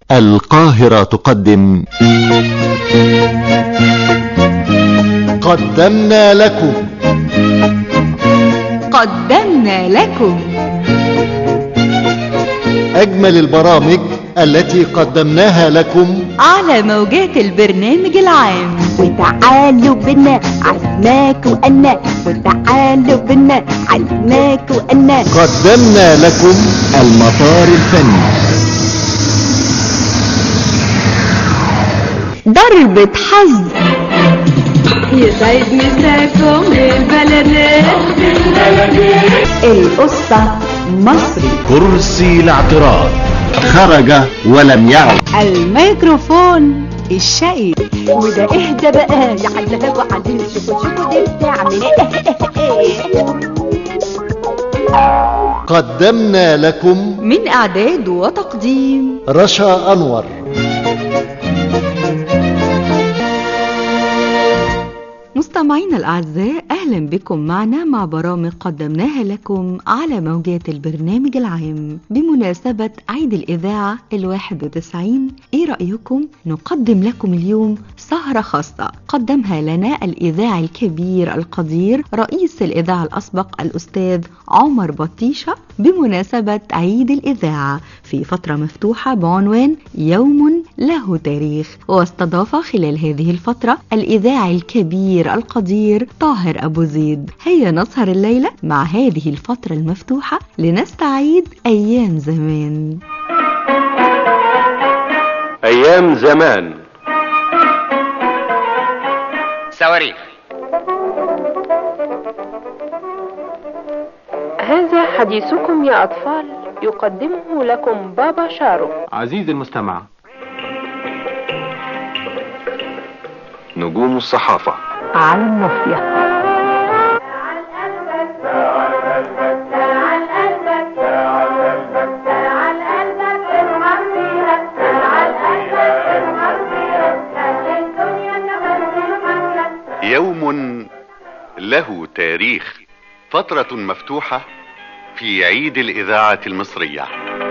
القاهرة تقدم قدمنا لكم قدمنا لكم أجمل البرامج التي قدمناها لكم على موجات البرنامج العام وتعالوا بنا عزماك وأنا وتعالوا بنا عزماك وأنا قدمنا لكم المطار الفني ضربة حظ يسعد مساكم للبلد القصة مصري كرسي الاعتراض خرج ولم يعد الميكروفون الشقي وده اهدى بقى يا حلاق وعدين شوفوا شوفوا دي بتعمل ايه قدمنا لكم من إعداد وتقديم رشا أنور مستمعينا الأعزاء أهلا بكم معنا مع برامج قدمناها لكم على موجات البرنامج العام بمناسبة عيد الإذاعة الواحد وتسعين إيه رأيكم نقدم لكم اليوم سهرة خاصة قدمها لنا الإذاعي الكبير القدير رئيس الإذاعة الأسبق الأستاذ عمر بطيشة بمناسبة عيد الإذاعة في فترة مفتوحة بعنوان يوم له تاريخ واستضاف خلال هذه الفترة الإذاعي الكبير القدير طاهر أبو زيد هيا نسهر الليلة مع هذه الفترة المفتوحة لنستعيد أيام زمان أيام زمان صواريخ هذا حديثكم يا أطفال يقدمه لكم بابا شارو عزيزي المستمع نجوم الصحافة على النصية يوم له تاريخ فترة مفتوحة في عيد الإذاعة المصرية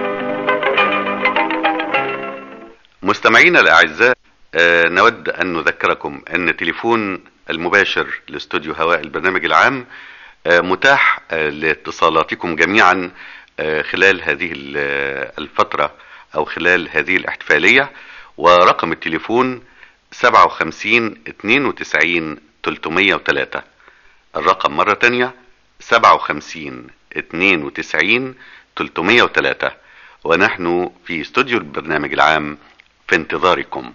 مستمعينا الأعزاء آه، نود أن نذكركم أن تليفون المباشر لاستوديو هواء البرنامج العام آه، متاح آه، لاتصالاتكم جميعا آه، خلال هذه ال- آه، الفترة أو خلال هذه الاحتفالية ورقم التليفون 57 92 303 الرقم مرة تانية 57 92 303 ونحن في استوديو البرنامج العام في انتظاركم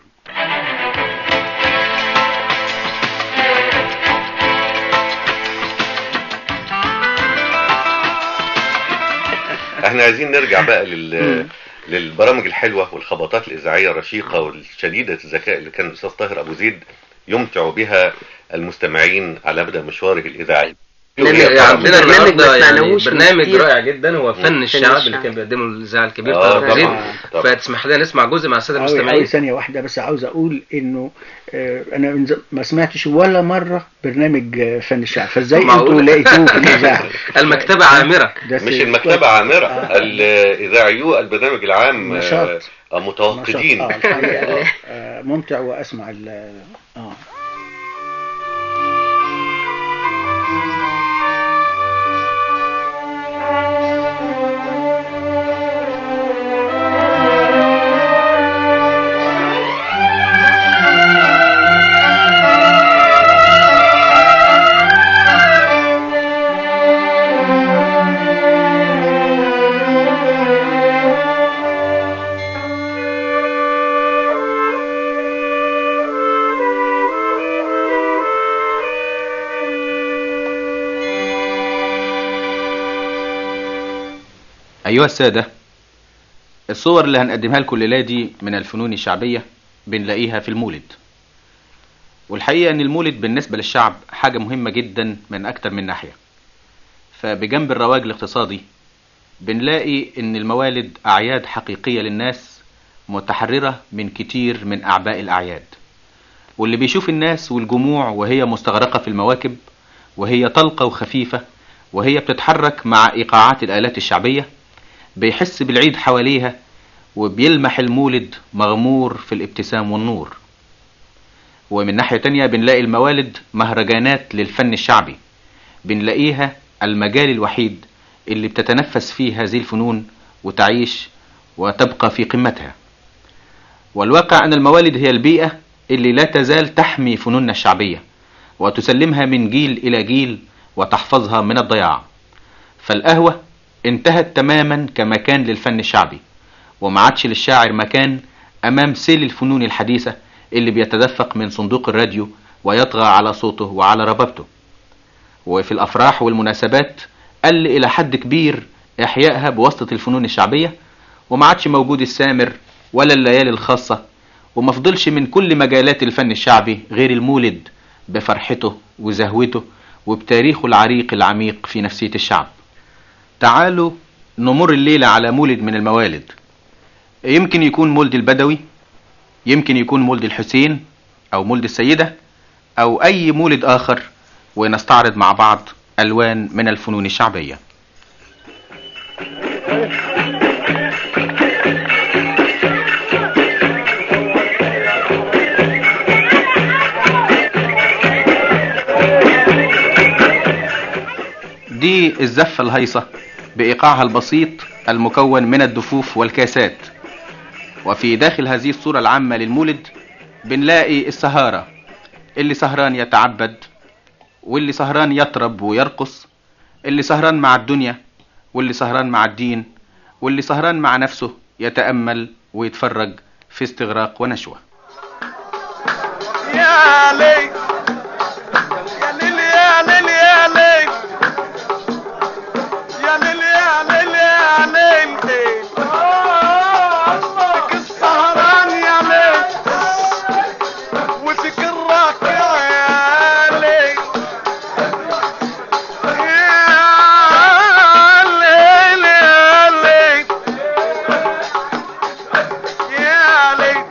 احنا عايزين نرجع بقى لل للبرامج الحلوة والخبطات الإذاعية الرشيقة والشديدة الذكاء اللي كان الأستاذ طاهر أبو زيد يمتع بها المستمعين على مدى مشواره الإذاعي برنامج- عندنا برنامج النهارده ما يعني سمعناهوش من برنامج كتير. رائع جدا هو فن الشعب اللي الشعب. كان بيقدمه الاذاعه الكبير آه، طارق زيد طبعا طبعا فتسمح لنا نسمع جزء مع الساده أوي المستمعين أوي ثانية واحدة بس عاوز أقول إنه آه، أنا من ز- ما سمعتش ولا مرة برنامج آه، فن الشعب فإزاي معقولة؟ أنتوا لقيتوه في الإذاعة؟ المكتبه عامره ده مش سي- المكتبة عامرة آه. الإذاعيو البرنامج العام آه، نشاط. آه، متوقدين نشاط. آه، الحقيقة آه، ممتع وأسمع ال آه أيها السادة الصور اللي هنقدمها لكم الليلة دي من الفنون الشعبية بنلاقيها في المولد والحقيقة ان المولد بالنسبة للشعب حاجة مهمة جدا من اكتر من ناحية فبجنب الرواج الاقتصادي بنلاقي ان الموالد اعياد حقيقية للناس متحررة من كتير من اعباء الاعياد واللي بيشوف الناس والجموع وهي مستغرقة في المواكب وهي طلقة وخفيفة وهي بتتحرك مع ايقاعات الالات الشعبية بيحس بالعيد حواليها وبيلمح المولد مغمور في الابتسام والنور ومن ناحية تانية بنلاقي الموالد مهرجانات للفن الشعبي بنلاقيها المجال الوحيد اللي بتتنفس فيه هذه الفنون وتعيش وتبقى في قمتها والواقع أن الموالد هي البيئة اللي لا تزال تحمي فنوننا الشعبية وتسلمها من جيل إلى جيل وتحفظها من الضياع فالقهوة انتهت تماما كمكان للفن الشعبي وما عادش للشاعر مكان أمام سيل الفنون الحديثة اللي بيتدفق من صندوق الراديو ويطغى على صوته وعلى ربابته وفي الأفراح والمناسبات قل إلى حد كبير إحيائها بواسطة الفنون الشعبية وما عادش موجود السامر ولا الليالي الخاصة وما فضلش من كل مجالات الفن الشعبي غير المولد بفرحته وزهوته وبتاريخه العريق العميق في نفسية الشعب تعالوا نمر الليلة على مولد من الموالد يمكن يكون مولد البدوي يمكن يكون مولد الحسين أو مولد السيدة أو أي مولد آخر ونستعرض مع بعض ألوان من الفنون الشعبية دي الزفة الهيصة بإيقاعها البسيط المكون من الدفوف والكاسات وفي داخل هذه الصورة العامة للمولد بنلاقي السهارة اللي سهران يتعبد واللي سهران يطرب ويرقص اللي سهران مع الدنيا واللي سهران مع الدين واللي سهران مع نفسه يتأمل ويتفرج في استغراق ونشوة يا ليل يا ليل يا ليل يا ليل يا ليل يا ليل يا ليل فيك السهران يا ليل وفيك الراكع يا ليل يا ليل يا ليل يا ليل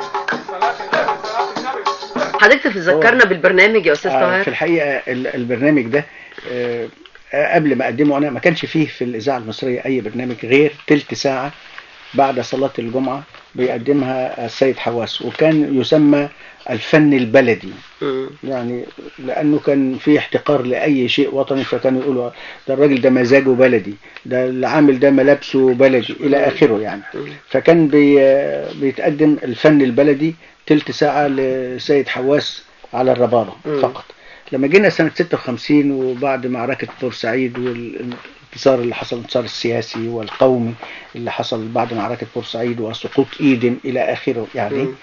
حضرتك تذكرنا بالبرنامج يا استاذ آه، طاهر في الحقيقة ال- البرنامج ده آه، قبل ما أقدمه أنا ما كانش فيه في الإذاعة المصرية أي برنامج غير تلت ساعة بعد صلاة الجمعة بيقدمها السيد حواس وكان يسمى الفن البلدي يعني لأنه كان في احتقار لأي شيء وطني فكانوا يقولوا ده الراجل ده مزاجه بلدي ده العامل ده ملابسه بلدي إلى آخره يعني فكان بي بيتقدم الفن البلدي تلت ساعة لسيد حواس على الربابة فقط لما جينا سنة 56 وبعد معركة بورسعيد والانتصار اللي حصل الانتصار السياسي والقومي اللي حصل بعد معركة بورسعيد وسقوط ايدن إلى آخره يعني مم.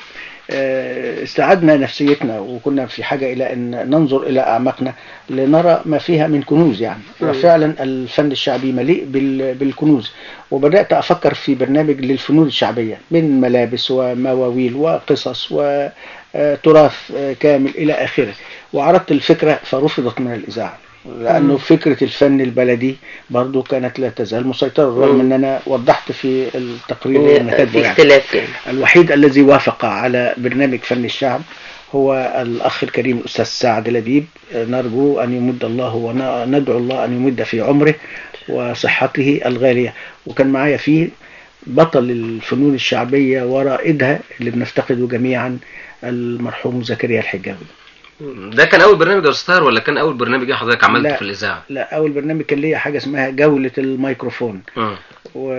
آه، استعدنا نفسيتنا وكنا في حاجة إلى أن ننظر إلى أعماقنا لنرى ما فيها من كنوز يعني مم. وفعلا الفن الشعبي مليء بال- بالكنوز وبدأت أفكر في برنامج للفنون الشعبية من ملابس ومواويل وقصص وتراث كامل إلى آخره وعرضت الفكرة فرفضت من الإذاعة لأنه مم. فكرة الفن البلدي برضو كانت لا تزال مسيطرة رغم مم. أن أنا وضحت في التقرير اللي أنا كاتبه في يعني. اختلاف يعني الوحيد الذي وافق على برنامج فن الشعب هو الأخ الكريم الأستاذ سعد لبيب نرجو أن يمد الله وندعو الله أن يمد في عمره وصحته الغالية وكان معايا فيه بطل الفنون الشعبية ورائدها اللي بنفتقده جميعا المرحوم زكريا الحجاوي ده كان اول برنامج يا استاذ طاهر ولا كان اول برنامج حضرتك عملته لا. في الاذاعه لا أول برنامج كان ليا حاجة اسمها جولة الميكروفون اه و...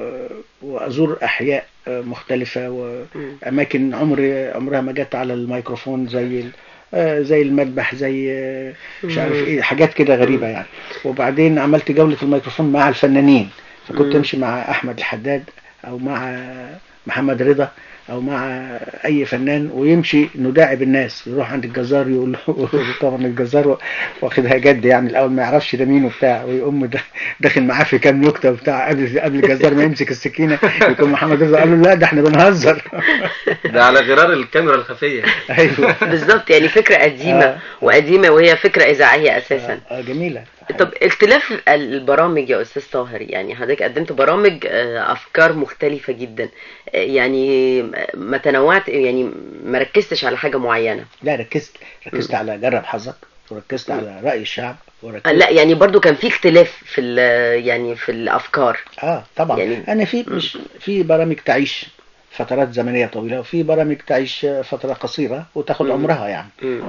وأزور أحياء مختلفة وأماكن عمري عمرها ما جت على الميكروفون زي ال... آه، زي المذبح زي آه، مش عارف مم. ايه حاجات كده غريبة يعني وبعدين عملت جولة الميكروفون مع الفنانين فكنت مم. امشي مع احمد الحداد او مع محمد رضا او مع اي فنان ويمشي نداعب الناس يروح عند الجزار يقول له طبعا الجزار واخدها جد يعني الاول ما يعرفش ده مين وبتاع ويقوم دا- داخل معاه في كام نكته وبتاع قبل قبل الجزار ما يمسك السكينه يكون محمد رضا قال له لا ده احنا بنهزر ده على غرار الكاميرا الخفيه ايوه بالظبط يعني فكرة قديمة آه. وقديمة وهي فكرة إذاعية أساسا آه، جميله طب اختلاف البرامج يا أستاذ طاهر يعني حضرتك قدمت برامج آه، أفكار مختلفة جدا آه، يعني ما تنوعت يعني ما ركزتش على حاجة معينة لا ركزت ركزت على جرب حظك وركزت على راي الشعب وركزت آه، لا يعني برضو كان في اختلاف في ال- يعني في الأفكار اه طبعا يعني- يعني انا في مش في برامج تعيش فترات زمنية طويلة وفي برامج تعيش فترة قصيرة وتاخد مم. عمرها يعني مم.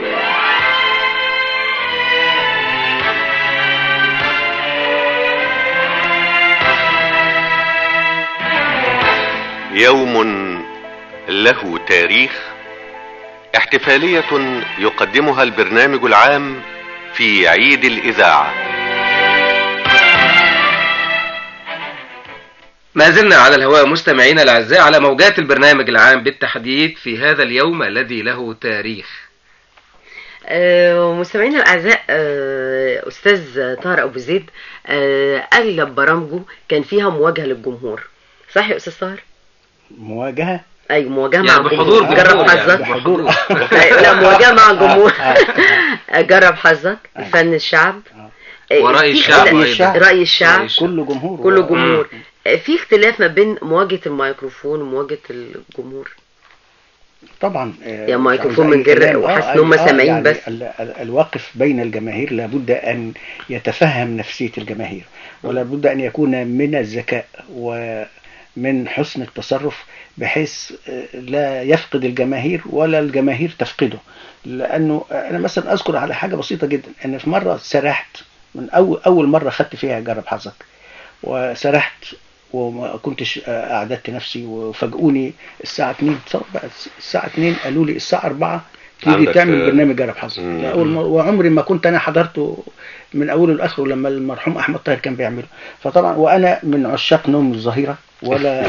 يوم له تاريخ احتفالية يقدمها البرنامج العام في عيد الإذاعة ما زلنا على الهواء مستمعينا الأعزاء على موجات البرنامج العام بالتحديد في هذا اليوم الذي له تاريخ آه، مستمعينا الاعزاء آه، استاذ طاهر ابو زيد آه، اغلب برامجه كان فيها مواجهه للجمهور صح يا استاذ طاهر مواجهة ايوه مواجهه يعني مع بحضور الجمهور جمهور جرب يعني حظك بحضور أيوة، لا مواجهه مع الجمهور آه، جرب حظك فن الشعب آه، ورأي في الشعب اختلاف- رأي الشعب. راي الشعب رأي الشعب. كله جمهور كله و- جمهور آه، في اختلاف ما بين مواجهه الميكروفون ومواجهه الجمهور طبعا آه، يا ميكروفون يعني من غير- كلام. وحاسس آه، إن هم آه، سامعين يعني بس. ال- ال- الواقف بين الجماهير لابد أن يتفهم نفسية الجماهير ولابد أن يكون من الذكاء ومن حسن التصرف بحيث آه، لا يفقد الجماهير ولا الجماهير تفقده لأنه أنا مثلا أذكر على حاجة بسيطة جدا أن في مرة سرحت من أول أول مرة خدت فيها جرب حظك وسرحت وما كنتش آه، أعددت نفسي وفاجئوني الساعة 2 تصور بقى الساعة 2 قالوا لي الساعة 4 تيجي عندك، تعمل آه، برنامج جرب حظك مم. لا، أول مرة- وعمري ما كنت أنا حضرته من أوله لآخره لما المرحوم أحمد طاهر كان بيعمله فطبعا وأنا من عشاق نوم الظهيرة ولا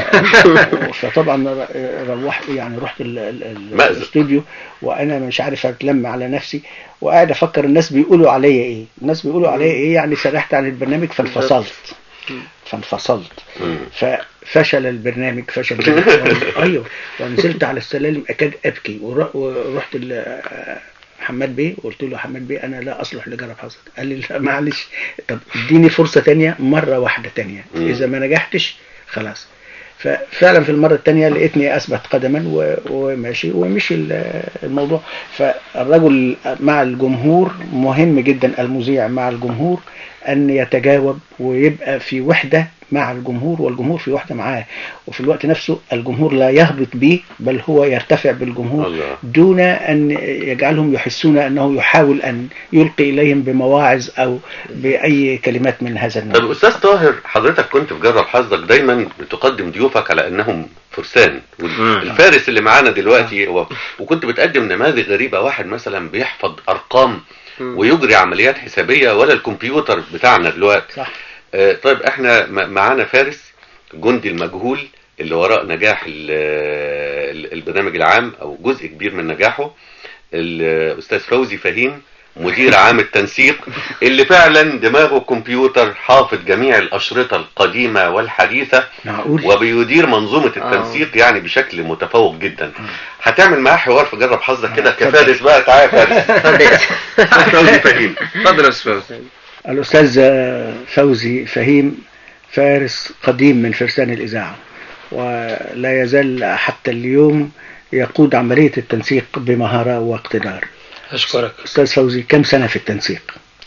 فطبعا روحت يعني رحت ال- ال- ال- مأزق. الاستوديو وانا مش عارف اتلم على نفسي وقاعد افكر الناس بيقولوا عليا ايه الناس بيقولوا عليا ايه يعني سرحت عن البرنامج فانفصلت فانفصلت مم. ففشل البرنامج فشل البرنامج. ايوه ونزلت على السلالم اكاد ابكي ور- ورحت ل- حماد بيه وقلت له حماد بيه انا لا اصلح لجرب حظك قال لي لا معلش طب اديني فرصه تانية مره واحده تانية مم. اذا ما نجحتش خلاص ففعلا في المره الثانيه لقيتني اثبت قدما و- وماشي ومشي ال- الموضوع فالرجل مع الجمهور مهم جدا المذيع مع الجمهور ان يتجاوب ويبقى في وحده مع الجمهور والجمهور في وحده معاه وفي الوقت نفسه الجمهور لا يهبط به بل هو يرتفع بالجمهور الله. دون ان يجعلهم يحسون انه يحاول ان يلقي اليهم بمواعظ او باي كلمات من هذا النوع طب استاذ طاهر حضرتك كنت في جرب حظك دايما بتقدم ضيوفك على انهم فرسان والفارس اللي معانا دلوقتي هو وكنت بتقدم نماذج غريبه واحد مثلا بيحفظ ارقام ويجري عمليات حسابيه ولا الكمبيوتر بتاعنا دلوقتي صح آه، طيب احنا م- معانا فارس جندي المجهول اللي وراء نجاح ال- ال- البرنامج العام او جزء كبير من نجاحه الاستاذ فوزي فهيم مدير عام التنسيق اللي فعلا دماغه كمبيوتر حافظ جميع الاشرطه القديمه والحديثه معقول وبيدير منظومه التنسيق يعني بشكل متفوق جدا هتعمل معاه حوار في جرب حظك كده كفارس بقى تعالى يا فارس فوزي فهيم اتفضل يا استاذ فوزي الأستاذ فوزي فهيم فارس قديم من فرسان الإذاعة ولا يزال حتى اليوم يقود عملية التنسيق بمهارة واقتدار أشكرك أستاذ فوزي كم سنة في التنسيق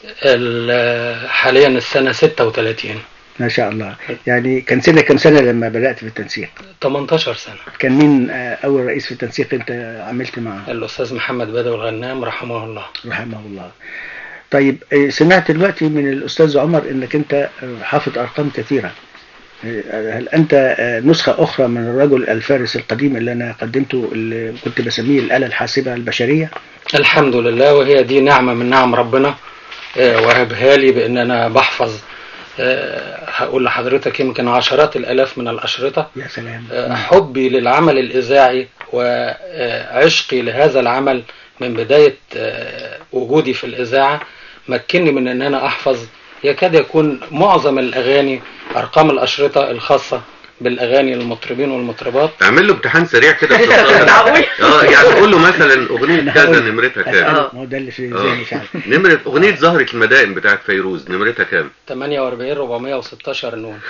ال- حاليا السنة 36 ما شاء الله يعني كان سنة كم سنة لما بدأت في التنسيق 18 سنة كان مين آه، أول رئيس في التنسيق أنت عملت معه الأستاذ محمد بدوي الغنام رحمه الله رحمه الله طيب آه، سمعت دلوقتي من الأستاذ عمر أنك أنت آه، حافظ أرقام كثيرة آه، هل أنت آه، نسخة أخرى من الرجل الفارس القديم اللي أنا قدمته اللي كنت بسميه الآلة الحاسبة البشرية الحمد لله وهي دي نعمة من نعم ربنا آه، وهبها لي بأن أنا بحفظ آه، هقول لحضرتك يمكن عشرات الآلاف من الأشرطة يا سلام آه، حبي للعمل الإذاعي وعشقي لهذا العمل من بداية آه، وجودي في الإذاعة مكنني من أن أنا أحفظ يكاد يكون معظم الأغاني أرقام الأشرطة الخاصة بالأغاني المطربين والمطربات اعمل له امتحان سريع كده في الصفحة. اه يعني قول له مثلا اغنيه كذا نمرتها كام ما هو ده اللي في آه. ذهني فعلا نمرة أغنية زهرة المدائن بتاعت فيروز نمرتها كام؟ 48 416 نون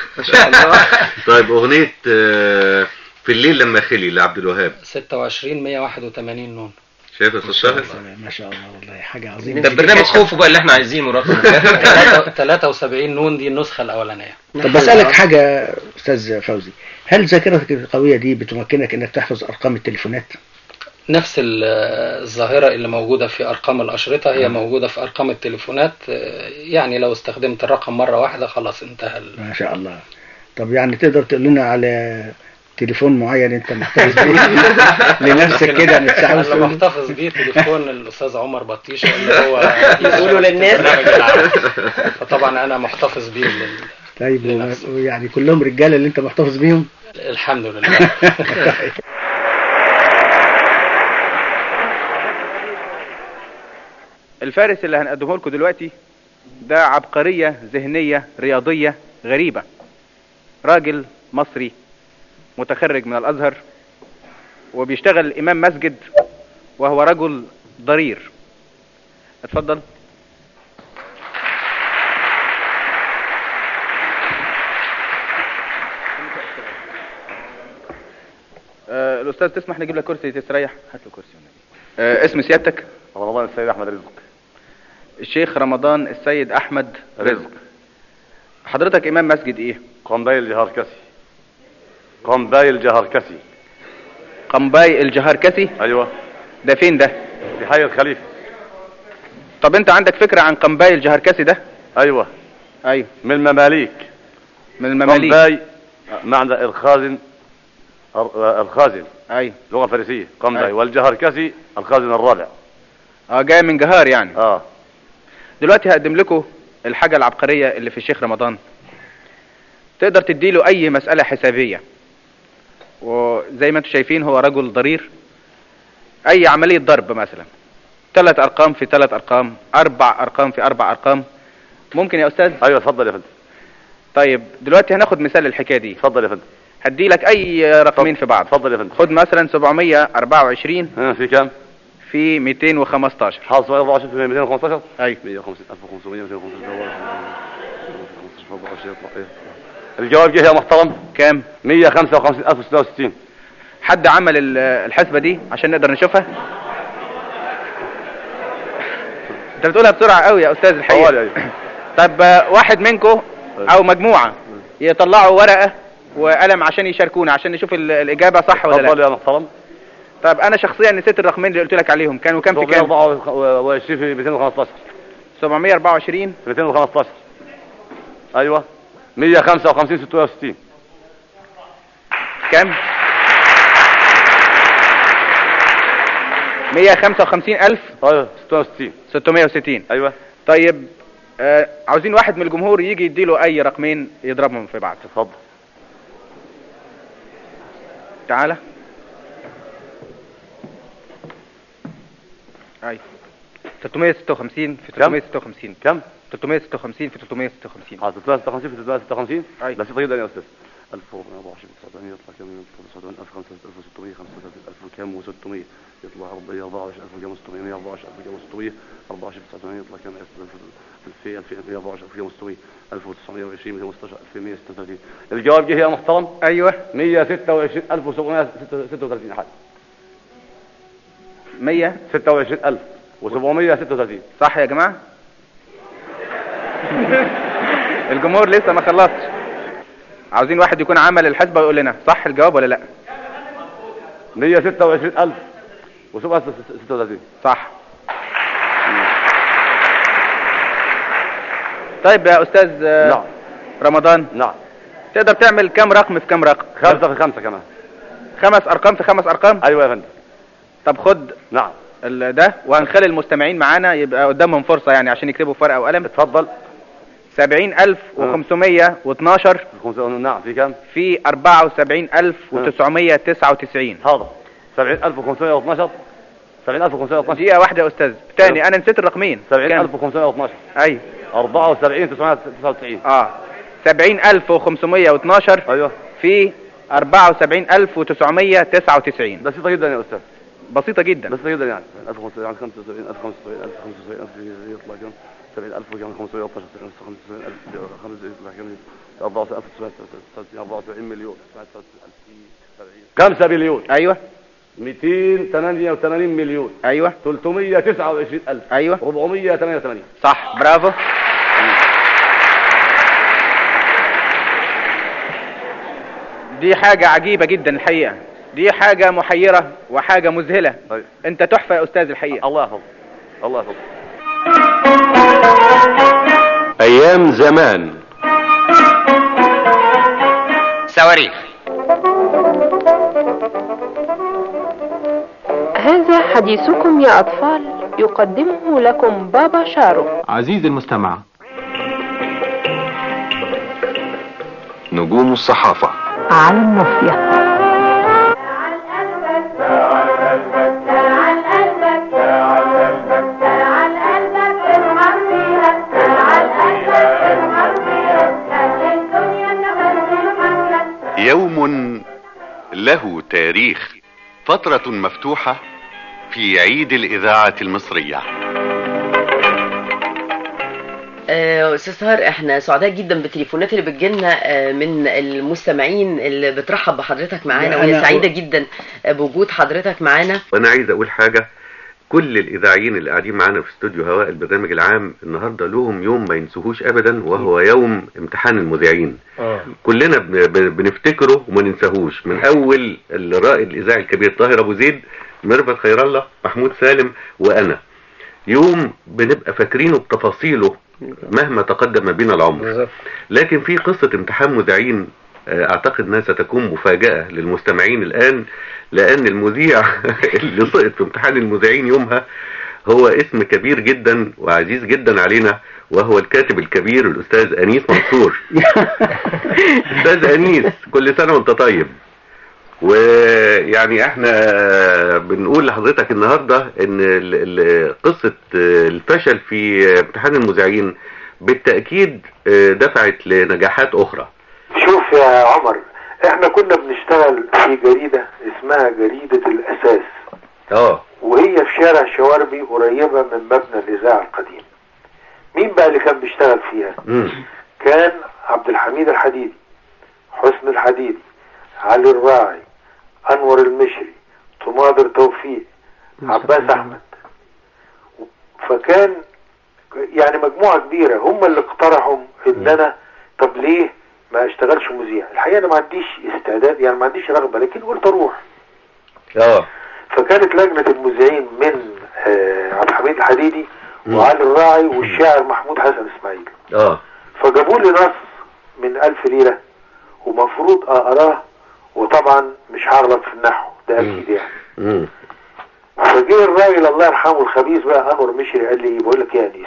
طيب أغنية آه، في الليل لما خلي لعبد الوهاب 26 181 نون شايف يا استاذ شاهد ما شاء الله والله حاجة عظيمة ده برنامج خوفه بقى اللي احنا عايزينه رقم 73 نون دي النسخة الأولانية طب بسألك حاجة أستاذ فوزي هل ذاكرتك القوية دي بتمكنك إنك تحفظ أرقام التليفونات؟ نفس ال- الظاهرة اللي موجودة في أرقام الأشرطة هي مم. موجودة في أرقام التليفونات آه، يعني لو استخدمت الرقم مرة واحدة خلاص انتهى ال- ما شاء الله طب يعني تقدر تقول لنا على تليفون معين أنت محتفظ بيه لنفسك كده مش عاوز اللي تقول محتفظ بيه تليفون الأستاذ عمر بطيشة اللي هو يقولوا للناس. برنامج العام. فطبعا أنا محتفظ بيه لل... طيب و- يعني كلهم رجالة اللي أنت محتفظ بيهم؟ الحمد لله الفارس اللي هنقدمه لكم دلوقتي ده عبقرية ذهنية رياضية غريبة راجل مصري متخرج من الأزهر وبيشتغل إمام مسجد وهو رجل ضرير اتفضل آه الأستاذ تسمح نجيب لك كرسي تستريح هات له كرسي والنبي. آه اسم سيادتك رمضان السيد احمد رزق الشيخ رمضان السيد أحمد رزق حضرتك إمام مسجد إيه؟ قنباي الجهركسي قنباي الجهركسي قنباي الجهركسي ايوه ده فين ده؟ في حي الخليفه طب أنت عندك فكرة عن قنباي الجهركسي ده؟ ايوه أيوه من المماليك من المماليك قنباي معنى الخازن الخازن ايوه لغه فارسيه قنباي أيوة. والجهركسي الخازن الرابع اه جاي من جهار يعني اه دلوقتي هقدم لكم الحاجة العبقرية اللي في الشيخ رمضان تقدر تديله أي مسألة حسابية وزي ما انتم شايفين هو رجل ضرير أي عملية ضرب مثلا ثلاث أرقام في ثلاث أرقام أربع أرقام في أربع أرقام ممكن يا أستاذ؟ ايوه اتفضل يا فندم طيب دلوقتي هناخد مثال الحكاية دي اتفضل يا فندم هدي لك أي رقمين في بعض اتفضل يا فندم خد مثلا 724 ها في كام؟ في 215 حاصل 24 في 215 ايوه 150 1500 215 الجواب جه يا محترم كام 155066 حد عمل ال- الحسبة دي عشان نقدر نشوفها انت بتقولها بسرعة قوي يا استاذ الحقيقة حوالي ايوه طب آه، واحد منكم او مجموعة يطلعوا ورقة وقلم عشان يشاركونا عشان نشوف ال- الإجابة صح ولا اتفضل لا يا محترم طب أنا شخصيا نسيت الرقمين اللي قلت لك عليهم كانوا كام في كام 724 في 215 724 في 215 ايوه 155 660 كام 155 ألف ايوه 660 660 ايوه طيب آه عاوزين واحد من الجمهور يجي يديله أي رقمين يضربهم في بعض اتفضل تعالى ايوه 356 في 356 كم 356 في 356 حاضر 356 في 356 أي. بسيطة جدا يا استاذ 1424 900 يطلع كم 79 1600 35 كم و600 يطلع 24000 كم و600 124000 كم و600 24 900 يطلع كم 2000 2140 كم و600 1920 216 2136 الجواب جه يا محترم ايوه 126736 حاجة 100 26736 صح يا جماعة الجمهور لسه ما خلصش عاوزين واحد يكون عمل الحسبة ويقول لنا صح الجواب ولا لا 126736 و736 صح طيب يا استاذ آه، نعم رمضان نعم تقدر تعمل كام رقم في كام رقم خمسة في خمسة كمان خمس ارقام في خمس ارقام ايوه يا فندم طب خد نعم ال- ده وهنخلي المستمعين معانا يبقى قدامهم فرصة يعني عشان يكتبوا في ورقة وقلم اتفضل سبعين ألف وخمسمية واتناشر نعم في كام في أربعة وسبعين ألف وتسعمية تسعة وتسعين حاضر 70512 70512 دقيقة واحدة يا أستاذ تاني أنا نسيت الرقمين 70512 أي 74 999 اه سبعين ألف وخمسمية واتناشر ايوه في أربعة وسبعين ألف وتسعمية تسعة وتسعين بسيطة جدا يا استاذ بسيطة جدا بسيطة جدا يعني 1500 يعني 75 1075 1075 يطلع كم 70000 وكم 513 75000 يطلع كم 44999 44 مليون 5 مليون أيوه 288 مليون ايوه 329 ألف ايوه 488 صح برافو دي حاجة عجيبة جدا الحقيقة دي حاجة محيرة وحاجة مذهلة طيب. انت تحفة يا استاذ الحقيقة الله يحفظك الله يحفظك أيام زمان صواريخ هذا حديثكم يا أطفال يقدمه لكم بابا شارو عزيزي المستمع نجوم الصحافة على النصية يوم له تاريخ فترة مفتوحة في عيد الإذاعة المصرية آه، استاذ سهر احنا سعداء جدا بالتليفونات اللي بتجيلنا آه، من المستمعين اللي بترحب بحضرتك معانا لا، وهي أنا- سعيده جدا آه، بوجود حضرتك معانا وأنا عايز أقول حاجة كل الإذاعيين اللي قاعدين معانا في استوديو هواء البرنامج العام النهاردة لهم يوم ما ينسوهوش أبدا وهو يوم امتحان المذيعين كلنا بن- بن- بنفتكره وما ننساهوش من اول الرائد الاذاعي الكبير طاهر ابو زيد ميرفت خير الله محمود سالم وانا يوم بنبقى فاكرينه بتفاصيله مهما تقدم بنا العمر لكن في قصة امتحان مذيعين آه، اعتقد انها ستكون مفاجأة للمستمعين الان لان المذيع اللي سقط في امتحان المذيعين يومها هو اسم كبير جدا وعزيز جدا علينا وهو الكاتب الكبير الاستاذ انيس منصور استاذ انيس كل سنه وانت طيب ويعني احنا بنقول لحضرتك النهارده ان ال- ال- قصه الفشل في امتحان المذيعين بالتاكيد دفعت لنجاحات اخرى شوف يا عمر احنا كنا بنشتغل في جريدة اسمها جريدة الاساس اه وهي في شارع شواربي قريبة من مبنى الاذاعة القديم مين بقى اللي كان بيشتغل فيها كان عبد الحميد الحديدي حسن الحديدي علي الراعي انور المشري طماطر توفيق عباس احمد فكان يعني مجموعة كبيرة هم اللي اقترحوا ان انا طب ليه ما اشتغلش مذيع الحقيقة انا ما عنديش استعداد يعني ما عنديش رغبة لكن قلت اروح اه فكانت لجنة المذيعين من آه، عبد الحميد الحديدي وعلي الراعي والشاعر محمود حسن اسماعيل اه فجابوا لي نص من ألف ليلة ومفروض أقراه وطبعا مش هغلط في النحو ده أكيد يعني مم. فجه الراجل الله يرحمه الخبيث بقى أنور مشري قال لي بقول لك إيه يا أنيس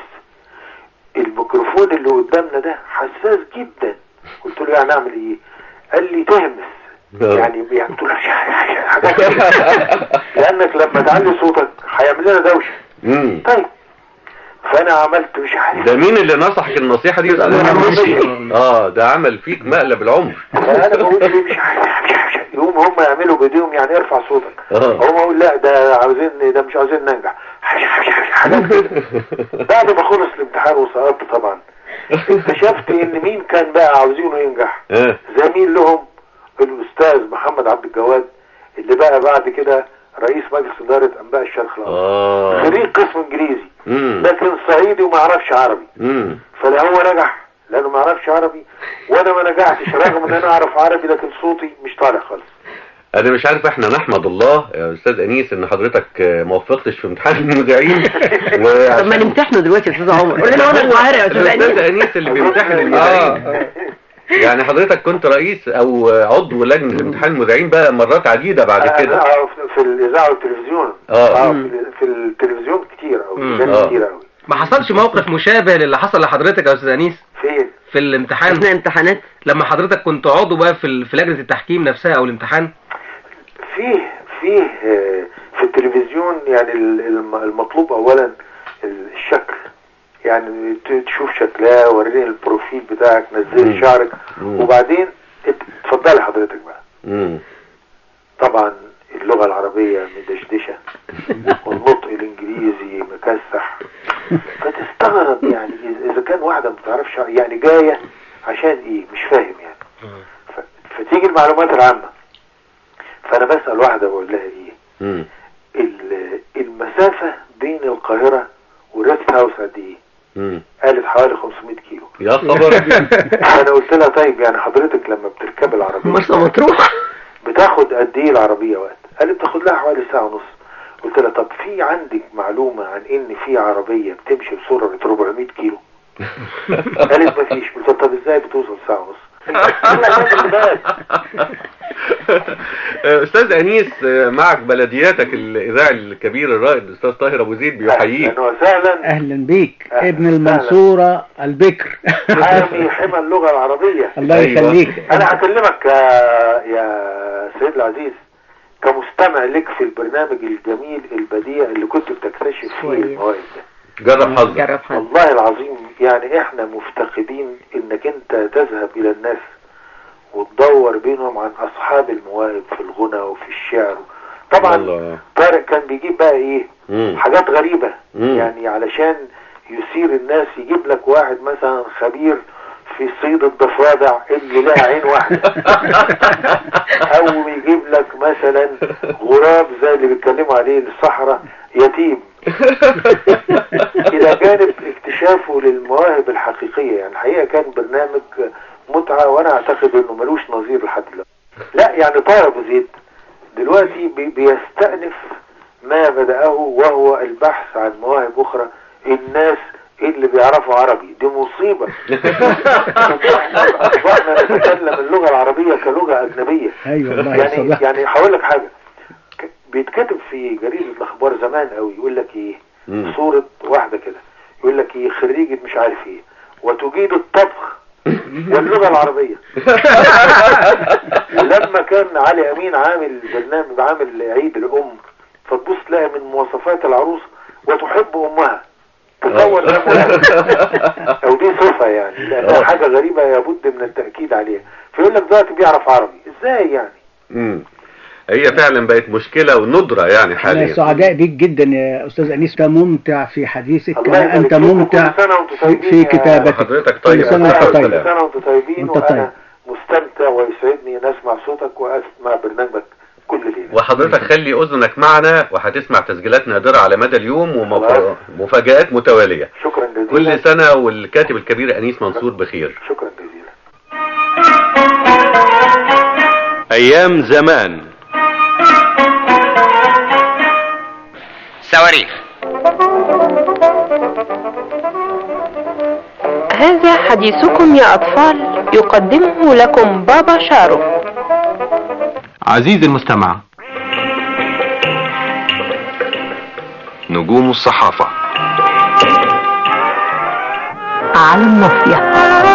الميكروفون اللي قدامنا ده حساس جدا قلت له يعني أعمل إيه؟ قال لي تهمس يعني يعني قلت له حاجات كده. لأنك لما تعلي صوتك هيعمل لنا دوشة مم. طيب فأنا عملت مش عارف ده مين اللي نصحك النصيحة دي يا أستاذ أنور؟ اه ده عمل فيك مقلب العمر فانا بقول ليه مش عارف مش عارف مش عارف. يقوم هم يعملوا بايديهم يعني ارفع صوتك اه هم اقول لا ده عاوزين ده مش عاوزين ننجح حاجات كده بعد ما خلص الامتحان وسقطت طبعا اكتشفت ان مين كان بقى عاوزينه ينجح اه زميل لهم الاستاذ محمد عبد الجواد اللي بقى بعد كده رئيس مجلس اداره انباء الشرق الاوسط اه خريج قسم انجليزي مم. لكن صعيدي وما يعرفش عربي مم. فلا هو نجح لانه ما يعرفش عربي وانا ما نجحتش رغم ان انا اعرف عربي لكن صوتي مش طالع خالص انا مش عارف احنا نحمد الله يا استاذ انيس ان حضرتك آه، ما وفقتش في امتحان المذيعين طب ما نمتحنه دلوقتي يا استاذ عمر قول لنا وانا القاهره يا استاذ الاستاذ أنيس. انيس اللي بيمتحن المذيعين يعني حضرتك كنت رئيس او عضو لجنه امتحان المذيعين بقى مرات عديده بعد كده آه، في- في الاذاعه والتلفزيون اه في, في التلفزيون كتير او مم. في آه. كتير قوي ما حصلش موقف مشابه للي حصل لحضرتك يا استاذ انيس فين في الامتحان اثناء امتحانات لما حضرتك كنت عضو بقى في ال- في لجنه التحكيم نفسها او الامتحان فيه فيه آه، في التلفزيون يعني ال- الم- المطلوب اولا الشكل يعني ت- تشوف شكلها وريني البروفيل بتاعك نزلي شعرك وبعدين ات- اتفضلي حضرتك بقى مم. طبعا اللغة العربية مدشدشة والنطق الانجليزي مكسح فتستغرب يعني إذا- اذا كان واحدة ما بتعرفش يعني جاية عشان ايه مش فاهم يعني ف- فتيجي المعلومات العامة فانا بسأل واحدة بقول لها ايه مم. ال- المسافة بين القاهرة وريست هاوس قد ايه مم. قالت حوالي 500 كيلو يا خبر انا قلت لها طيب يعني حضرتك لما بتركب العربية مرسى مطروح بتاخد قد ايه العربية وقت قالت بتاخد لها حوالي ساعة ونص قلت لها طب في عندك معلومة عن ان في عربية بتمشي بسرعة 400 كيلو قالت مفيش قلت لها طب ازاي بتوصل ساعة ونص استاذ انيس آه، معك بلدياتك الاذاعي الكبير الرائد الاستاذ طاهر ابو زيد بيحييك وسهلا اهلا بيك ابن المنصورة البكر حامي حمى اللغة العربية الله يخليك انا هكلمك يا يا سيد العزيز كمستمع لك في البرنامج الجميل البديع اللي كنت بتكتشف فيه المواهب ده جرب حظك والله العظيم يعني احنا مفتقدين انك انت تذهب الى الناس وتدور بينهم عن اصحاب المواهب في الغنى وفي الشعر طبعا الله. طارق كان بيجيب بقى ايه مم. حاجات غريبة مم. يعني علشان يثير الناس يجيب لك واحد مثلا خبير في صيد الضفادع اللي لها عين واحدة او يجيب لك مثلا غراب زي اللي بيتكلموا عليه الصحراء يتيم الى جانب اكتشافه للمواهب الحقيقية يعني الحقيقة كان برنامج متعة وانا اعتقد انه ملوش نظير لحد دلوقتي لا يعني طاهر ابو زيد دلوقتي بي بيستأنف ما بدأه وهو البحث عن مواهب اخرى الناس اللي بيعرفوا عربي دي مصيبة اصبحنا نتكلم اللغة العربية كلغة اجنبية ايوه والله يا يعني صلاح يعني هقول لك حاجة ك- بيتكتب في جريدة الاخبار زمان قوي يقول لك ايه مم. صورة واحدة كده يقول لك ايه خريجة مش عارف ايه وتجيد الطبخ واللغة العربية ولما كان علي امين عامل برنامج عامل عيد الام فتبص تلاقي من مواصفات العروس وتحب امها تصور ده مهم. او دي صفة يعني لانها حاجة غريبة لابد من التأكيد عليها فيقول لك دلوقتي بيعرف عربي ازاي يعني مم. هي فعلا بقت مشكلة وندرة يعني احنا حاليا سعداء بيك جدا يا استاذ انيس انت ممتع في حديثك الله كما يبارك انت فيكم. ممتع كل سنة وانتم في, طيبين في يا- كتابتك وحضرتك كل طيب. سنه وانت كل طيب سنة وانتم طيبين وانت طيب. وانا مستمتع ويسعدني ان اسمع صوتك واسمع برنامجك كل ليلة وحضرتك خلي اذنك معنا وهتسمع تسجيلات نادرة على مدى اليوم ومفاجآت متوالية شكرا جزيلا كل سنة والكاتب الكبير أنيس منصور بخير شكرا جزيلا أيام زمان صواريخ هذا حديثكم يا أطفال يقدمه لكم بابا شارو عزيزي المستمع نجوم الصحافة على الناصية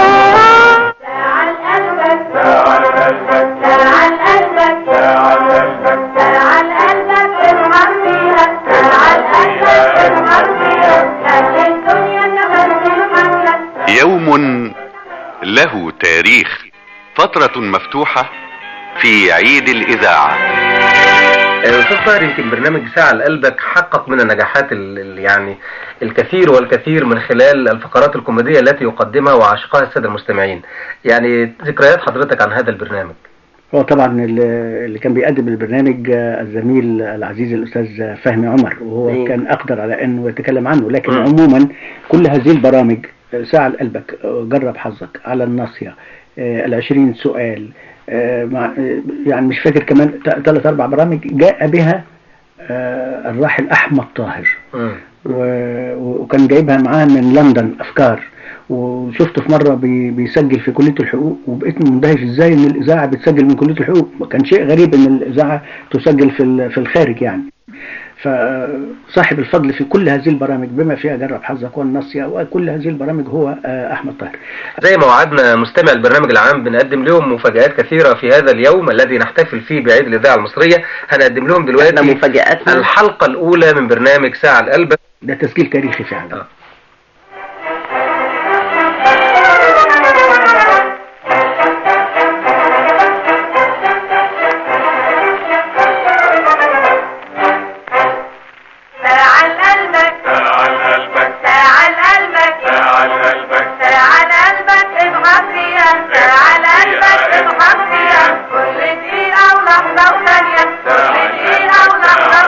يوم له تاريخ فترة مفتوحة في عيد الإذاعة استاذ طاهر يمكن برنامج ساعة لقلبك حقق من النجاحات ال- ال- يعني الكثير والكثير من خلال الفقرات الكوميدية التي يقدمها وعشقها السادة المستمعين يعني ذكريات حضرتك عن هذا البرنامج هو طبعا اللي اللي كان بيقدم البرنامج آه، الزميل العزيز الاستاذ فهمي عمر وهو أيوة. كان اقدر على انه يتكلم عنه لكن مم. عموما كل هذه البرامج آه، ساعة لقلبك آه، جرب حظك على الناصية آه، العشرين سؤال آه، مع آه، يعني مش فاكر كمان ثلاث اربع برامج جاء بها آه، الراحل احمد طاهر و- وكان جايبها معاه من لندن افكار وشفته في مره بي- بيسجل في كليه الحقوق وبقيت مندهش ازاي ان الاذاعه بتسجل من كليه الحقوق كان شيء غريب ان الاذاعه تسجل في ال- في الخارج يعني فصاحب الفضل في كل هذه البرامج بما فيها جرب حظك والناصيه وكل هذه البرامج هو آه، احمد طاهر زي ما وعدنا مستمع البرنامج العام بنقدم لهم مفاجآت كثيرة في هذا اليوم الذي نحتفل فيه بعيد الإذاعة المصرية هنقدم لهم دلوقتي مفاجآتنا الحلقة الأولى من برنامج ساعة لقلبك ده تسجيل تاريخي فعلا تعال قلبك تعال قلبك تعال قلبك تعال قلبك تعال قلبك اضغط فيها تعال قلبك اضغط فيها كل دقيقة ولحظة وثانية كل دقيقة ولحظة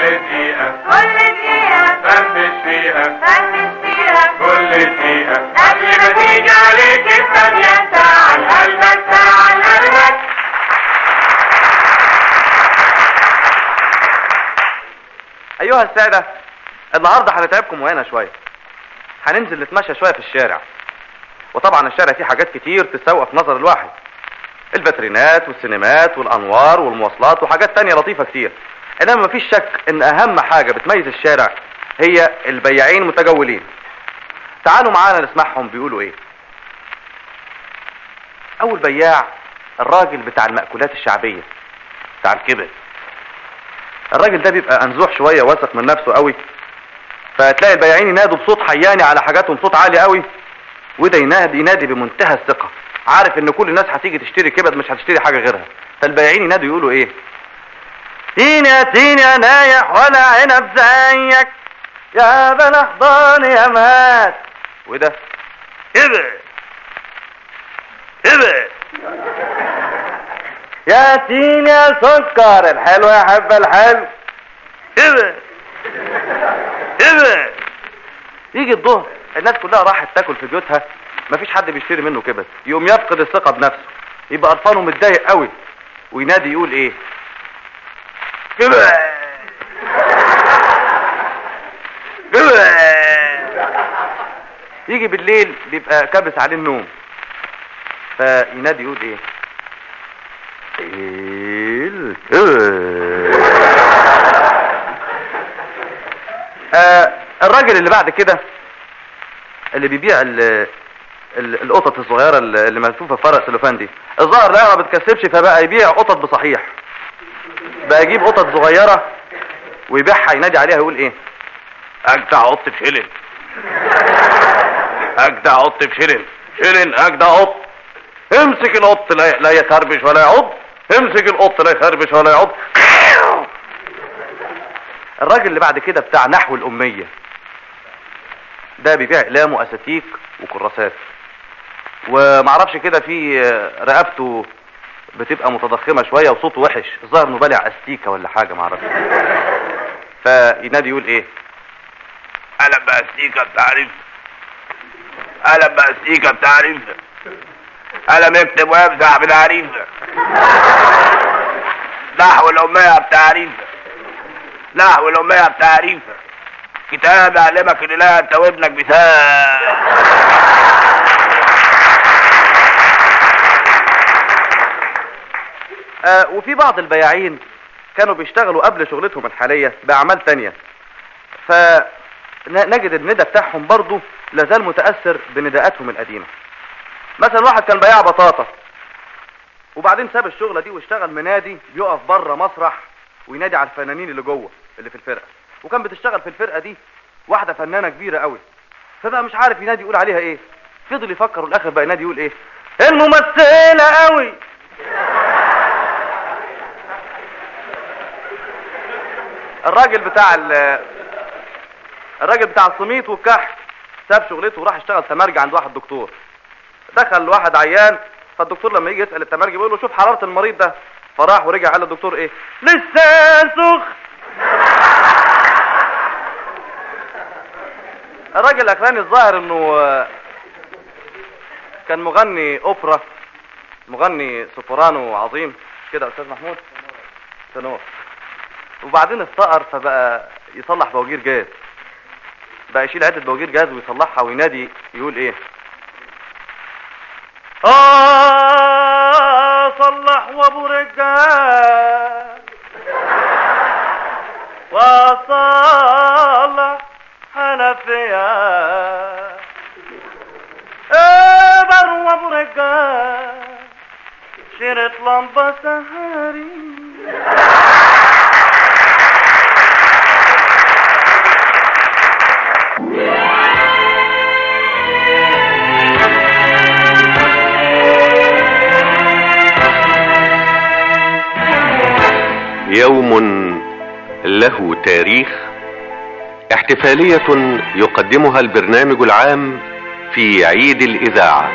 دقيقة كل دقيقة فرفش فيها فرفش فيها كل دقيقة قبل ما تيجي عليك الثانية ساعة لقلبك ساعة لقلبك ايها السادة النهاردة هنتعبكم وهنا شوية هننزل نتمشى شوية في الشارع وطبعا الشارع فيه حاجات كتير تسوق في نظر الواحد الفاترينات والسينمات والانوار والمواصلات وحاجات تانية لطيفة كتير انما مفيش شك ان اهم حاجة بتميز الشارع هي البياعين المتجولين تعالوا معانا نسمعهم بيقولوا ايه اول بياع الراجل بتاع المأكولات الشعبية بتاع الكبد الراجل ده بيبقى انزوح شوية واثق من نفسه قوي فتلاقي البياعين ينادوا بصوت حياني على حاجاتهم صوت عالي قوي وده ينادي ينادي بمنتهى الثقة عارف ان كل الناس هتيجي تشتري كبد مش هتشتري حاجة غيرها فالبياعين ينادوا يقولوا ايه تيني يا تيني يا نايح ولا عنب زيك يا بلحضان يا مات وده كبد كبد يا تيني يا سكر الحلو يحب الحلو كبد كبد يجي الظهر الناس كلها راحت تاكل في بيوتها مفيش حد بيشتري منه كبد يقوم يفقد الثقة بنفسه يبقى قرفان ومتضايق قوي وينادي يقول ايه كبد كبد يجي بالليل بيبقى كابس عليه النوم فينادي يقول ايه الكبد آه الراجل اللي بعد كده اللي بيبيع ال ال القطط الصغيرة اللي اللي ملفوفة في فرق سلوفان دي الظاهر لا ما بتكسبش فبقى يبيع قطط بصحيح بقى يجيب قطط صغيرة ويبيعها ينادي عليها يقول ايه اجدع قط في شلن اجدع قط في شلن شلن اجدع قط امسك القط لا لا يتربش ولا يعض امسك القط لا يخربش ولا يعض الراجل اللي بعد كده بتاع نحو الأمية ده بيبيع اقلام واساتيك وكراسات ومعرفش كده في رقبته بتبقى متضخمه شويه وصوته وحش الظاهر انه بالع استيكه ولا حاجه معرفش فينادي يقول ايه قلم باستيكه بتعرف قلم باستيكه بتعرف قلم يكتب ويمسح بالعريف نحو الأمية بتعريف نحو الأمية بتعريف كتاب يعلمك ان لا انت وابنك بتاع آه وفي بعض البياعين كانوا بيشتغلوا قبل شغلتهم الحالية بأعمال تانية فنجد الندى بتاعهم برضو لازال متأثر بنداءاتهم القديمة مثلا واحد كان بياع بطاطا وبعدين ساب الشغلة دي واشتغل منادي بيقف بره مسرح وينادي على الفنانين اللي جوه اللي في الفرقة وكان بتشتغل في الفرقة دي واحدة فنانة كبيرة قوي فبقى مش عارف ينادي يقول عليها ايه فضل يفكر والاخر بقى ينادي يقول ايه الممثلة قوي الراجل بتاع ال الراجل بتاع السميط والكحك ساب شغلته وراح اشتغل تمرجي عند واحد دكتور دخل واحد عيان فالدكتور لما يجي يسأل التمرجي بيقول له شوف حرارة المريض ده فراح ورجع قال للدكتور ايه لسه سخن الراجل الاخراني الظاهر انه كان مغني اوبرا مغني سوبرانو عظيم كده يا استاذ محمود تنور وبعدين افتقر فبقى يصلح بواجير جاز بقى يشيل عدة بواجير جاز ويصلحها وينادي يقول ايه آه صلح وابو رجال وصلح حنفيا ايه بر وابو رجال شرط لمبة سهري يوم له تاريخ احتفالية يقدمها البرنامج العام في عيد الإذاعة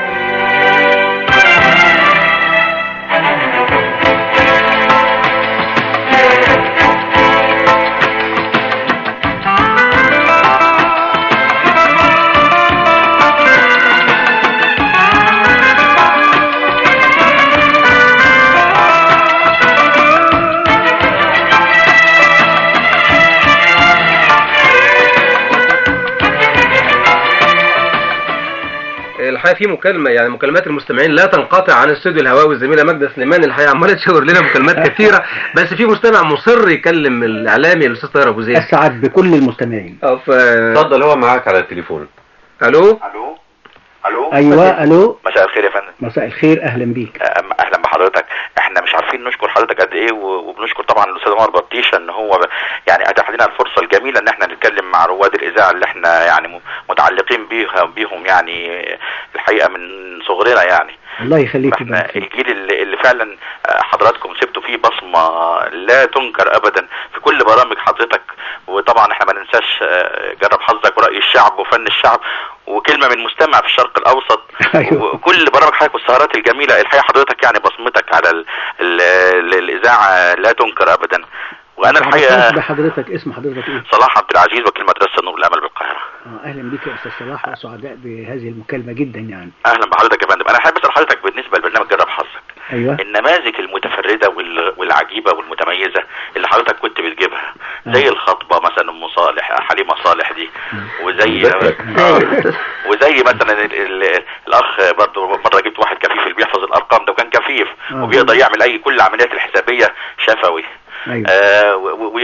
الحقيقه في مكالمه يعني مكالمات المستمعين لا تنقطع عن استوديو الهواوي الزميله ماجده سليمان الحقيقه عماله تشاور لنا مكالمات كثيره بس في مستمع مصر يكلم الاعلامي الاستاذ طاهر ابو زيد اسعد بكل المستمعين اتفضل هو معاك على التليفون الو الو الو ايوه الو مساء الخير يا فندم مساء الخير اهلا بيك أم- اهلا بحضرتك احنا مش عارفين نشكر حضرتك قد ايه و- وبنشكر طبعا الاستاذ عمر بطيشه ان هو ب- يعني اتاح لنا الفرصه الجميله ان احنا نتكلم مع رواد الاذاعه اللي احنا يعني م- متعلقين بيها بيهم يعني الحقيقه من صغرنا يعني الله يخليك احنا الجيل اللي, اللي فعلا آه، حضراتكم سبتوا فيه بصمه لا تنكر ابدا في كل برامج حضرتك وطبعا احنا ما ننساش آه، جرب حظك وراي الشعب وفن الشعب وكلمه من مستمع في الشرق الاوسط وكل برامج حضرتك والسهرات الجميله الحقيقه حضرتك يعني بصمتك على ال ال ال الاذاعه لا تنكر ابدا وانا الحقيقه بحضرتك اسم حضرتك ايه صلاح عبد العزيز وكيل مدرسه نور الامل بالقاهره آه، اهلا بيك يا استاذ صلاح وسعداء بهذه المكالمه جدا يعني اهلا بحضرتك يا فندم انا حابب اسال حضرتك بالنسبه لبرنامج جرب حظك ايوه النماذج المتفرده وال- والعجيبه والمتميزه اللي حضرتك كنت بتجيبها زي الخطبه مثلا ام صالح حليمه صالح دي وزي آه، وزي مثلا ال- ال- الاخ برضه مره جبت واحد كفيف اللي بيحفظ الارقام ده وكان كفيف آه. وبيقدر يعمل اي كل العمليات الحسابيه شفوي ايوه آه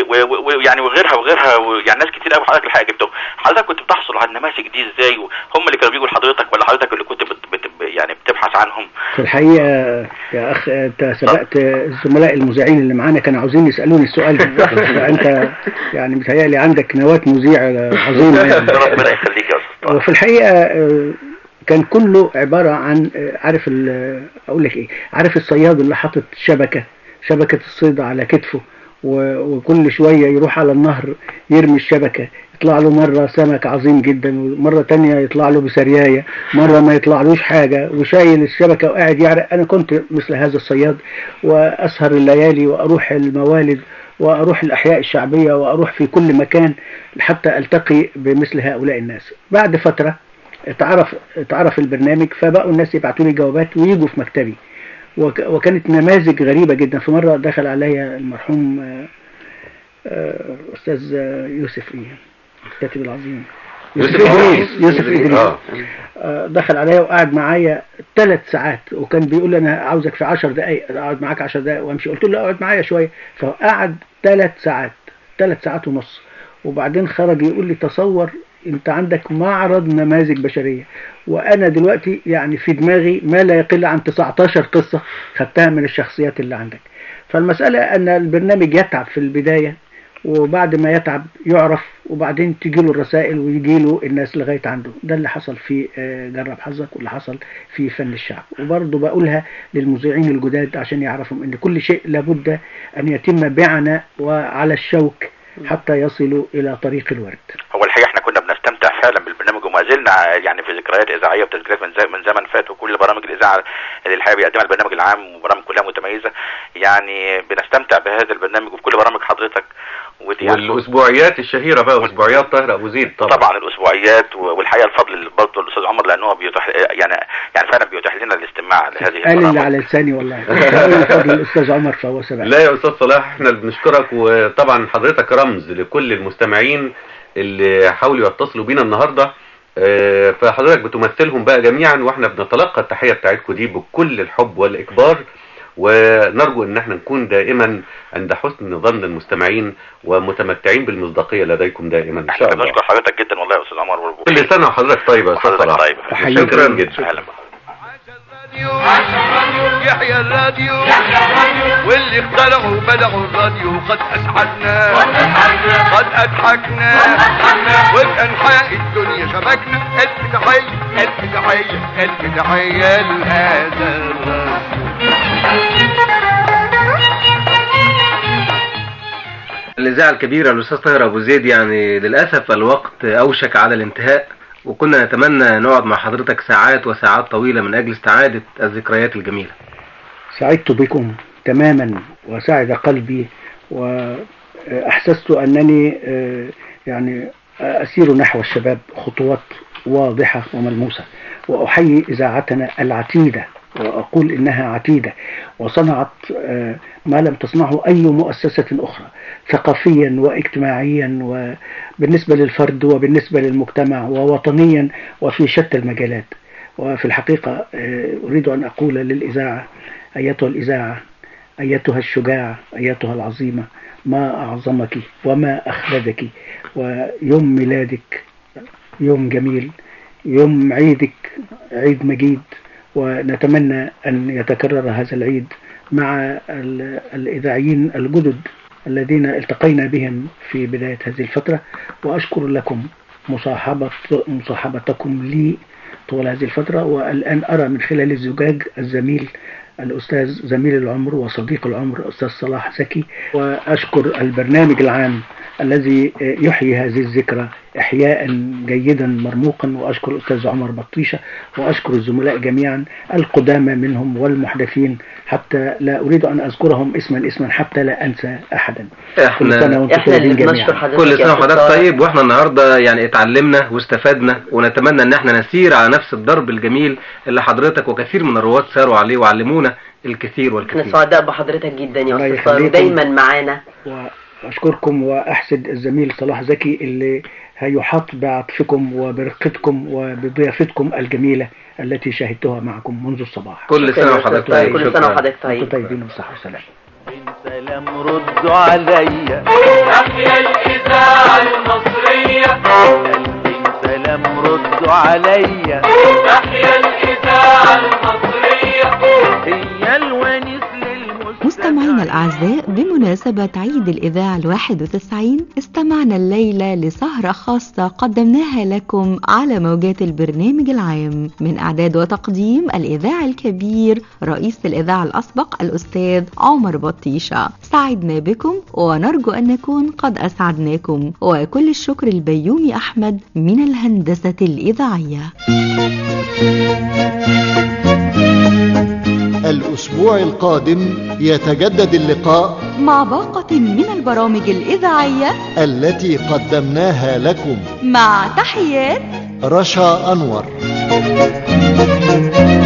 ويعني وغيرها وغيرها و- يعني ناس كتير قوي حضرتك الحقيقه جبتهم حضرتك كنت بتحصل على النماذج دي ازاي هم اللي كانوا بيجوا لحضرتك ولا حضرتك اللي كنت بت بت يعني بتبحث عنهم في الحقيقه يا اخ انت سبقت الزملاء المذيعين اللي معانا كانوا عاوزين يسالوني السؤال ده فانت يعني متهيألي عندك نواه مذيع عظيمه يعني ربنا يخليك يا استاذ وفي الحقيقة آه، كان كله عبارة عن آه، عارف ال- أقول لك إيه عارف الصياد اللي حاطط شبكة شبكة الصيد على كتفه و- وكل شوية يروح على النهر يرمي الشبكة يطلع له مرة سمك عظيم جدا ومرة تانية يطلع له بسرياية مرة ما يطلعلوش حاجة وشايل الشبكة وقاعد يعرق أنا كنت مثل هذا الصياد وأسهر الليالي وأروح الموالد وأروح الأحياء الشعبية وأروح في كل مكان حتى ألتقي بمثل هؤلاء الناس بعد فترة اتعرف اتعرف البرنامج فبقوا الناس يبعتوا لي جوابات ويجوا في مكتبي وك وكانت نماذج غريبة جدا في مرة دخل عليا المرحوم آه، آه، أستاذ آه، يوسف إيه الكاتب العظيم يوسف يوسف إدريس إدريس. يوسف إدريس آه. آه، دخل عليا وقعد معايا ثلاث ساعات وكان بيقول لي انا عاوزك في 10 دقائق اقعد معاك 10 دقائق وامشي قلت له لا اقعد معايا شويه فقعد ثلاث ساعات ثلاث ساعات ونص وبعدين خرج يقول لي تصور انت عندك معرض نماذج بشريه وانا دلوقتي يعني في دماغي ما لا يقل عن 19 قصه خدتها من الشخصيات اللي عندك فالمساله ان البرنامج يتعب في البدايه وبعد ما يتعب يعرف وبعدين تجي له الرسائل ويجي له الناس لغايه عنده ده اللي حصل في آه، جرب حظك واللي حصل في فن الشعب وبرضه بقولها للمذيعين الجداد عشان يعرفوا ان كل شيء لابد ان يتم بعنى وعلى الشوك حتى يصلوا الى طريق الورد هو الحقيقه احنا كنا بنستمتع فعلا بالبرنامج وما زلنا يعني في ذكريات اذاعيه وتذكيرات من, زي من زمن فات وكل برامج الاذاعه اللي الحقيقه بيقدمها البرنامج العام وبرامج كلها متميزه يعني بنستمتع بهذا البرنامج وفي كل برامج حضرتك ودي يعني والاسبوعيات الشهيره بقى اسبوعيات طاهر ابو زيد طبعا طبعا الاسبوعيات و- والحقيقه الفضل برضه الاستاذ عمر لان هو بيتيح يعني يعني فعلا بيتيح لنا الاستماع لهذه قال اللي البرامج على لساني والله أقول فضل الاستاذ عمر فهو سبق لا يا استاذ صلاح احنا اللي بنشكرك وطبعا حضرتك رمز لكل المستمعين اللي حاولوا يتصلوا بينا النهارده آه، فحضرتك بتمثلهم بقى جميعا واحنا بنتلقى التحيه بتاعتكم دي بكل الحب والاكبار ونرجو ان احنا نكون دائما عند حسن ظن المستمعين ومتمتعين بالمصداقيه لديكم دائما ان شاء الله بنشكر حضرتك جدا والله يا استاذ عمر كل سنه وحضرتك طيب يا استاذ صلاح طيب شكرا جدا اهلا يحيى الراديو واللي اخترعوا بلعوا الراديو قد اسعدنا قد اضحكنا وبانحاء الدنيا شبكنا الف تحيه الف تحيه الف تحيه لهذا الراديو الإذاعة الكبيرة الأستاذ طاهر أبو زيد يعني للأسف الوقت أوشك على الانتهاء وكنا نتمنى نقعد مع حضرتك ساعات وساعات طويلة من أجل استعادة الذكريات الجميلة سعدت بكم تماما وسعد قلبي وأحسست أنني آه، يعني أسير نحو الشباب خطوات واضحة وملموسة وأحيي إذاعتنا العتيدة وأقول إنها عتيدة وصنعت آه، ما لم تصنعه أي مؤسسة أخرى ثقافيا واجتماعيا وبالنسبة للفرد وبالنسبة للمجتمع ووطنيا وفي شتى المجالات وفي الحقيقة آه، أريد أن أقول للإذاعة أيتها الإذاعة أيتها الشجاعة أيتها العظيمة ما أعظمك وما أخلدك ويوم ميلادك يوم جميل يوم عيدك عيد مجيد ونتمنى أن يتكرر هذا العيد مع ال- الإذاعيين الجدد الذين التقينا بهم في بداية هذه الفترة وأشكر لكم مصاحبة مصاحبتكم لي طوال هذه الفترة والآن أرى من خلال الزجاج الزميل الأستاذ زميل العمر وصديق العمر أستاذ صلاح زكي وأشكر البرنامج العام الذي يحيي هذه الذكرى إحياء جيدا مرموقا وأشكر الأستاذ عمر بطيشة وأشكر الزملاء جميعا القدامى منهم والمحدثين حتى لا أريد أن أذكرهم اسما اسما حتى لا أنسى أحدا كل سنة وأنتم طيبين جميعا كل سنه وحضرتك طيب واحنا النهارده يعني اتعلمنا واستفدنا ونتمنى ان احنا نسير على نفس الضرب الجميل اللي حضرتك وكثير من الرواد ساروا عليه وعلمونا الكثير احنا والكثير سعداء بحضرتك جدا يا الله استاذ طارق يخليكم. دايما معانا وأشكركم وأحسد الزميل صلاح زكي اللي هيحاط بعطفكم وبرقتكم وبضيافتكم الجميلة التي شاهدتها معكم منذ الصباح كل سنة وحضرتك طيب. كل سنة وحضرتك طيب وأنتم طيبين وبصحة وسلام سلام ردوا عليا تحيا الإذاعة المصرية ألفين سلام ردوا عليا تحيا الإذاعة المصرية هي الونس مستمعينا الأعزاء بمناسبة عيد الإذاعة الواحد وتسعين استمعنا الليلة لسهرة خاصة قدمناها لكم على موجات البرنامج العام من إعداد وتقديم الإذاعة الكبير رئيس الإذاعة الأسبق الأستاذ عمر بطيشة سعدنا بكم ونرجو أن نكون قد أسعدناكم وكل الشكر البيومي أحمد من الهندسة الإذاعية الأسبوع القادم يتجدد اللقاء مع باقة من البرامج الإذاعية التي قدمناها لكم مع تحيات رشا أنور